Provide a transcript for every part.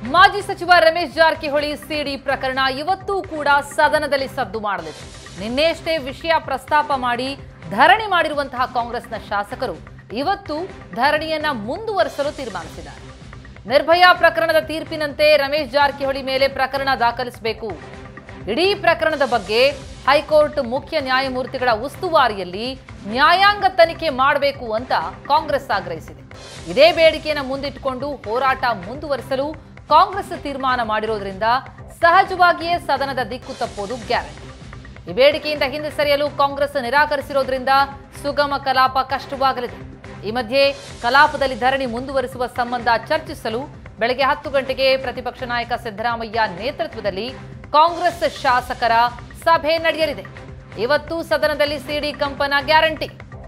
ಮಾಜಿ ಸಚಿವ ರಮೇಶ್ ಜಾರಕಿಹೊಳಿ ಸಿಡಿ ಪ್ರಕರಣ ಇವತ್ತೂ ಕೂಡ ಸದನದಲ್ಲಿ ಸದ್ದು ಮಾಡಲಿದೆ ನಿನ್ನೆಯಷ್ಟೇ ವಿಷಯ ಪ್ರಸ್ತಾಪ ಮಾಡಿ ಧರಣಿ ಮಾಡಿರುವಂತಹ ಕಾಂಗ್ರೆಸ್ನ ಶಾಸಕರು ಇವತ್ತು ಧರಣಿಯನ್ನ ಮುಂದುವರಿಸಲು ತೀರ್ಮಾನಿಸಿದ್ದಾರೆ ನಿರ್ಭಯಾ ಪ್ರಕರಣದ ತೀರ್ಪಿನಂತೆ ರಮೇಶ್ ಜಾರಕಿಹೊಳಿ ಮೇಲೆ ಪ್ರಕರಣ ದಾಖಲಿಸಬೇಕು ಇಡೀ ಪ್ರಕರಣದ ಬಗ್ಗೆ ಹೈಕೋರ್ಟ್ ಮುಖ್ಯ ನ್ಯಾಯಮೂರ್ತಿಗಳ ಉಸ್ತುವಾರಿಯಲ್ಲಿ ನ್ಯಾಯಾಂಗ ತನಿಖೆ ಮಾಡಬೇಕು ಅಂತ ಕಾಂಗ್ರೆಸ್ ಆಗ್ರಹಿಸಿದೆ ಇದೇ ಬೇಡಿಕೆಯನ್ನು ಮುಂದಿಟ್ಟುಕೊಂಡು ಹೋರಾಟ ಮುಂದುವರಿಸಲು ಕಾಂಗ್ರೆಸ್ ತೀರ್ಮಾನ ಮಾಡಿರೋದ್ರಿಂದ ಸಹಜವಾಗಿಯೇ ಸದನದ ದಿಕ್ಕು ತಪ್ಪೋದು ಗ್ಯಾರಂಟಿ ಈ ಬೇಡಿಕೆಯಿಂದ ಹಿಂದೆ ಸರಿಯಲು ಕಾಂಗ್ರೆಸ್ ನಿರಾಕರಿಸಿರೋದ್ರಿಂದ ಸುಗಮ ಕಲಾಪ ಕಷ್ಟವಾಗಲಿದೆ ಈ ಮಧ್ಯೆ ಕಲಾಪದಲ್ಲಿ ಧರಣಿ ಮುಂದುವರಿಸುವ ಸಂಬಂಧ ಚರ್ಚಿಸಲು ಬೆಳಗ್ಗೆ ಹತ್ತು ಗಂಟೆಗೆ ಪ್ರತಿಪಕ್ಷ ನಾಯಕ ಸಿದ್ದರಾಮಯ್ಯ ನೇತೃತ್ವದಲ್ಲಿ ಕಾಂಗ್ರೆಸ್ ಶಾಸಕರ ಸಭೆ ನಡೆಯಲಿದೆ ಇವತ್ತು ಸದನದಲ್ಲಿ ಸಿಡಿ ಕಂಪನ ಗ್ಯಾರಂಟಿ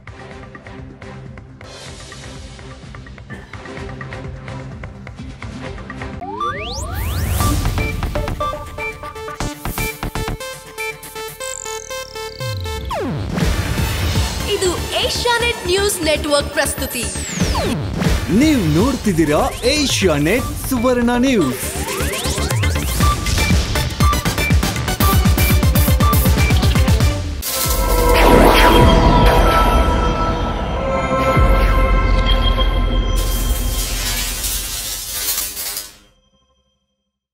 ಇದು ಏಷ್ಯಾನೆಟ್ ನ್ಯೂಸ್ ನೆಟ್ವರ್ಕ್ ಪ್ರಸ್ತುತಿ ನೀವು ನೋಡ್ತಿದ್ದೀರಾ ಏಷ್ಯಾ ನೆಟ್ ಸುವರ್ಣ ನ್ಯೂಸ್